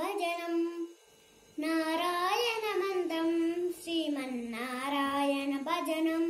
భజనం నారాయణ మంత్రం శ్రీమన్నారాయణ భజనం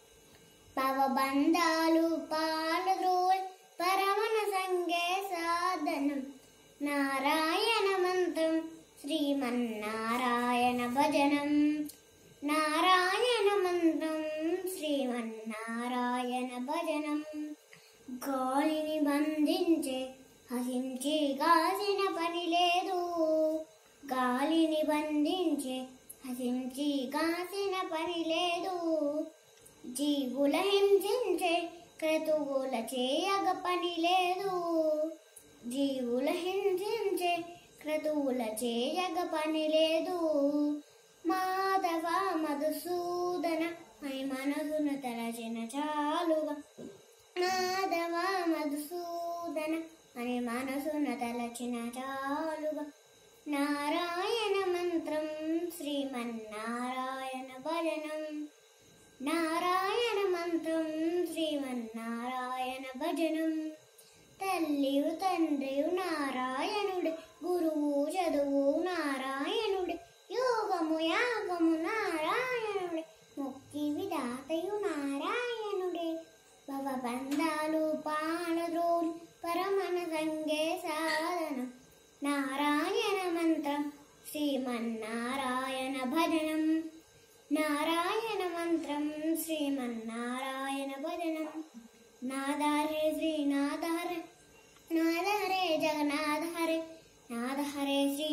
పవబంధాలు పాలద్రోల్ పరమన సంగే సాధనం నారాయణ మంత్రం శ్రీమన్నారాయణ భజనం నారాయణ మంత్రం శ్రీమన్నారాయణ భజనం గాలిని బంధించే హసించి కాసిన పని లేదు గాలిని బంధించే హసించి కాసిన పని లేదు జీవుల హింసించే క్రతువుల చేయగ పని లేదు జీవుల హింసించే క్రతువుల చేయగ పని లేదు మాధవ మధుసూదన అని మనసును తలచిన చాలుగా మాధవ మధుసూదన అని మనసును తలచిన చాలుగా నారాయణ మంత్రం శ్రీమన్నారాయణ భజనం నారాయణ మంత్రం శ్రీమన్నారాయణ భజనం తల్లియు తండ్రియు నారాయణుడే గురువు చదువు నారాయణుడే యోగము యాగము నారాయణుడే ముక్తి విధాతయు నారాయణుడే భవబంధాలు పాలద్రోలు పరమన సంగే సాధనం నారాయణ మంత్రం శ్రీమన్నారాయణ భజనం నారాయణ మంత్రం శ్రీమన్నారాయణ భజనం నాదారే శ్రీనాథ హరే నాద హరే జగన్నాథ హరే నాద హరే శ్రీ